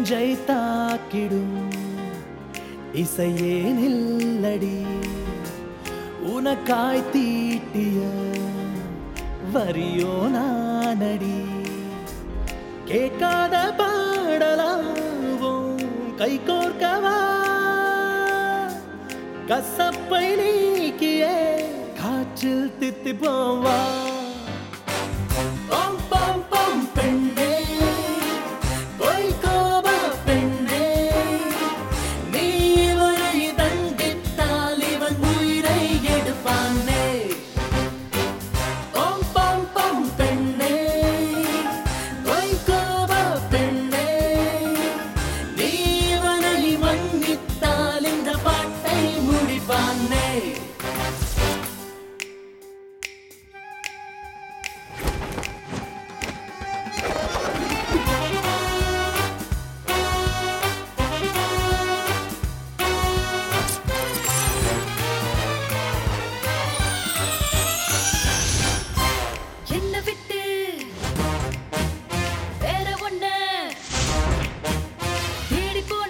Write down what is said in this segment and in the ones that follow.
நெஞ்சை தாக்கிடும் இசையே நில்லடி உனக்காய் தீட்டிய வரியோ நானடி கேட்காத பாடலாவும் கை கோர்க்கவா கசப்பை நீக்கியே காற்றில் தித்தி போவா பம் பம் பம் பெண்ணே பொய்கோப பெண்ணே நீ இவரை தண்டித்தால் இவன் உயிரை எடுப்பானே பம் பம் பம் பெண்ணே பொய்கோப பெண்ணே நீ இவனை மன்னித்தால் இந்த பாட்டை முடிப்பானே என்ன விட்டு வேற ஒண்ணு தேடி போன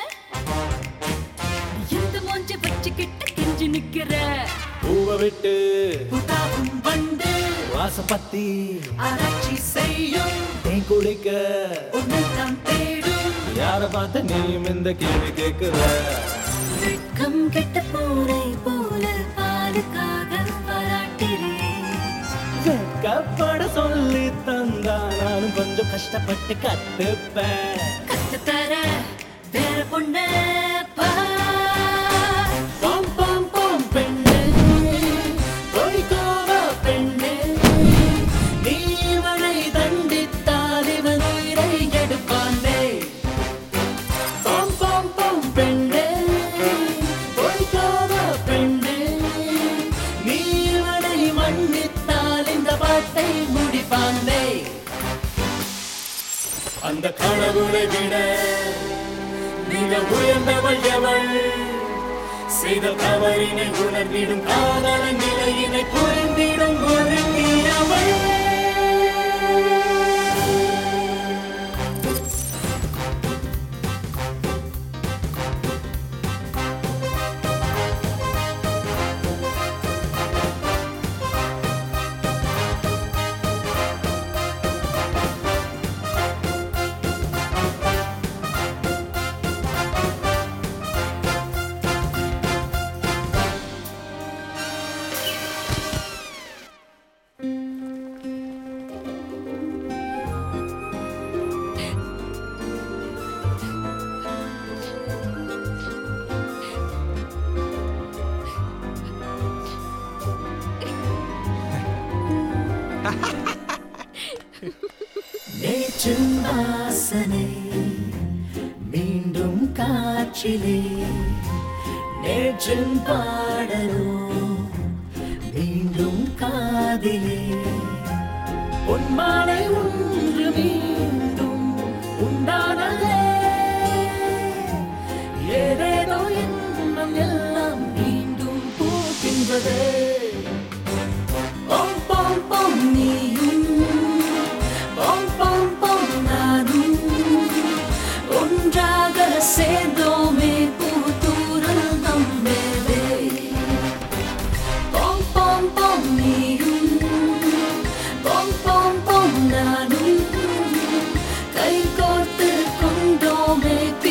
இந்த மூஞ்சி வச்சுக்கிட்டு கெஞ்சி நிக்கிற பூவை விட்டு புதாவும் வண்டு வாசப்பத்தி ஆராய்ச்சி செய்யும் தேன் குளிக்க உன்னை தான் தேடும் யார பார்த்த நீயும் இந்த கேள்வி கேட்கிற வெட்கம் கெட்ட பூனை போல பாலுக்காக பாராட்டுறேன் வெட்கப்பட சொல்லி தந்தா நானும் கொஞ்சம் கஷ்டப்பட்டு கத்துப்பேன் கத்து தர வேற பொண்ணு பார் பாம் பாம் பாம் பெண்ணே பொய்கோவ பெண்ணே நீ இவனை தண்டித்தால் இவன் உயிரை எடுப்பானே பாம் பாம் பாம் பெண்ணே பொய்கோவ பெண்ணே நீ இவனை மன்னித்தால் இந்த பாட்டை முடிப்பானே அந்த கடவுளை விட மிக உயர்ந்தவள் எவள் செய்த தவறினை உணர்ந்திடும் காதலின் நிலையினை புரிந்திடும் ஒருங்கியவள் நேற்றும் வாசனை மீண்டும் காற்றிலே நேற்றும் பாடலோ மீண்டும் காதிலே உன்மாலை ஒன்று மீண்டும் உண்டானதே ஏதேதோ எண்ணம் எல்லாம் மீண்டும் பூக்கின்றதே ஓம் பாம் பாம் நீயும் ஓம் பாம் பாம் நானும் ஒன்றாக சேர்ந்தோமே பூத்தூரல் நம்மேலே பாம் பாம் பாம் நீயும் பாம் பாம் பாம் நானும் கை கோர்த்து கொண்டோமே